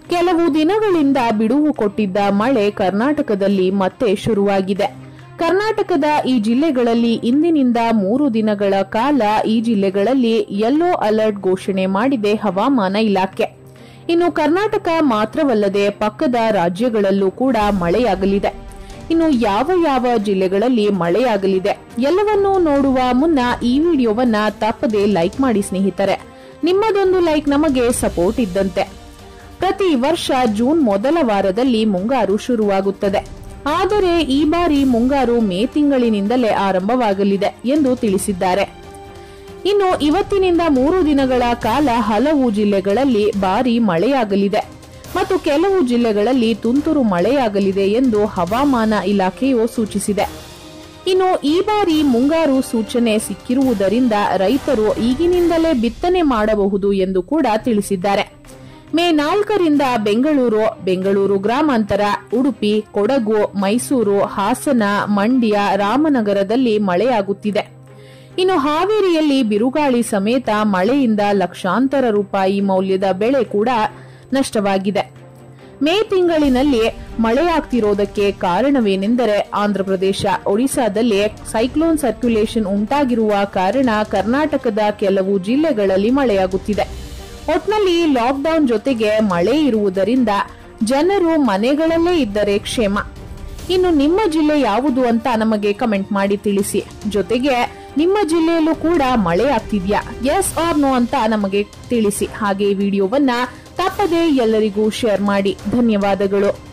ಕೆಲವು ದಿನಗಳಿಂದ ಬಿಡುವು ಕೊಟ್ಟಿದ್ದ ಮಳೆ ಕರ್ನಾಟಕದಲ್ಲಿ ಮತ್ತೆ ಶುರುವಾಗಿದೆ ಕರ್ನಾಟಕದ ಈ ಜಿಲ್ಲೆಗಳಲ್ಲಿ ಇಂದಿನಿಂದ ಮೂರು ದಿನಗಳ ಕಾಲ ಈ ಜಿಲ್ಲೆಗಳಲ್ಲಿ ಯೆಲ್ಲೋ ಅಲರ್ಟ್ ಘೋಷಣೆ ಮಾಡಿದೆ ಹವಾಮಾನ ಇಲಾಖೆ ಇನ್ನು ಕರ್ನಾಟಕ ಮಾತ್ರವಲ್ಲದೆ ಪಕ್ಕದ ರಾಜ್ಯಗಳಲ್ಲೂ ಕೂಡ ಮಳೆಯಾಗಲಿದೆ ಇನ್ನು ಯಾವ ಯಾವ ಜಿಲ್ಲೆಗಳಲ್ಲಿ ಮಳೆಯಾಗಲಿದೆ ಎಲ್ಲವನ್ನೂ ನೋಡುವ ಮುನ್ನ ಈ ವಿಡಿಯೋವನ್ನ ತಪ್ಪದೆ ಲೈಕ್ ಮಾಡಿ ಸ್ನೇಹಿತರೆ ನಿಮ್ಮದೊಂದು ಲೈಕ್ ನಮಗೆ ಸಪೋರ್ಟ್ ಇದ್ದಂತೆ ಪ್ರತಿ ವರ್ಷ ಜೂನ್ ಮೊದಲ ವಾರದಲ್ಲಿ ಮುಂಗಾರು ಶುರುವಾಗುತ್ತದೆ ಆದರೆ ಈ ಬಾರಿ ಮುಂಗಾರು ಮೇ ತಿಂಗಳಿನಿಂದಲೇ ಆರಂಭವಾಗಲಿದೆ ಎಂದು ತಿಳಿಸಿದ್ದಾರೆ ಇನ್ನು ಇವತ್ತಿನಿಂದ ಮೂರು ದಿನಗಳ ಕಾಲ ಹಲವು ಜಿಲ್ಲೆಗಳಲ್ಲಿ ಭಾರಿ ಮಳೆಯಾಗಲಿದೆ ಮತ್ತು ಕೆಲವು ಜಿಲ್ಲೆಗಳಲ್ಲಿ ತುಂತುರು ಮಳೆಯಾಗಲಿದೆ ಎಂದು ಹವಾಮಾನ ಇಲಾಖೆಯು ಸೂಚಿಸಿದೆ ಇನ್ನು ಈ ಬಾರಿ ಮುಂಗಾರು ಸೂಚನೆ ಸಿಕ್ಕಿರುವುದರಿಂದ ರೈತರು ಈಗಿನಿಂದಲೇ ಬಿತ್ತನೆ ಮಾಡಬಹುದು ಎಂದು ಕೂಡ ತಿಳಿಸಿದ್ದಾರೆ ಮೇ ನಾಲ್ಕರಿಂದ ಬೆಂಗಳೂರು ಬೆಂಗಳೂರು ಗ್ರಾಮಾಂತರ ಉಡುಪಿ ಕೊಡಗು ಮೈಸೂರು ಹಾಸನ ಮಂಡ್ಯ ರಾಮನಗರದಲ್ಲಿ ಮಳೆಯಾಗುತ್ತಿದೆ ಇನ್ನು ಹಾವೇರಿಯಲ್ಲಿ ಬಿರುಗಾಳಿ ಸಮೇತ ಮಳೆಯಿಂದ ಲಕ್ಷಾಂತರ ರೂಪಾಯಿ ಮೌಲ್ಯದ ಬೆಳೆ ಕೂಡ ನಷ್ಟವಾಗಿದೆ ಮೇ ತಿಂಗಳಿನಲ್ಲಿ ಮಳೆಯಾಗ್ತಿರೋದಕ್ಕೆ ಕಾರಣವೇನೆಂದರೆ ಆಂಧ್ರಪ್ರದೇಶ ಒಡಿಶಾದಲ್ಲಿ ಸೈಕ್ಲೋನ್ ಸರ್ಕ್ಯುಲೇಷನ್ ಉಂಟಾಗಿರುವ ಕಾರಣ ಕರ್ನಾಟಕದ ಕೆಲವು ಜಿಲ್ಲೆಗಳಲ್ಲಿ ಮಳೆಯಾಗುತ್ತಿದೆ ಒಟ್ನಲ್ಲಿ ಲಾಕ್ಡೌನ್ ಜೊತೆಗೆ ಮಳೆ ಇರುವುದರಿಂದ ಜನರು ಮನೆಗಳಲ್ಲೇ ಇದ್ದರೆ ಕ್ಷೇಮ ಇನ್ನು ನಿಮ್ಮ ಜಿಲ್ಲೆ ಯಾವುದು ಅಂತ ನಮಗೆ ಕಮೆಂಟ್ ಮಾಡಿ ತಿಳಿಸಿ ಜೊತೆಗೆ ನಿಮ್ಮ ಜಿಲ್ಲೆಯಲ್ಲೂ ಕೂಡ ಮಳೆ ಆಗ್ತಿದ್ಯಾ ಎಸ್ ಆರ್ ನೋ ಅಂತ ನಮಗೆ ತಿಳಿಸಿ ಹಾಗೆ ಈ ವಿಡಿಯೋವನ್ನ ತಪ್ಪದೇ ಎಲ್ಲರಿಗೂ ಶೇರ್ ಮಾಡಿ ಧನ್ಯವಾದಗಳು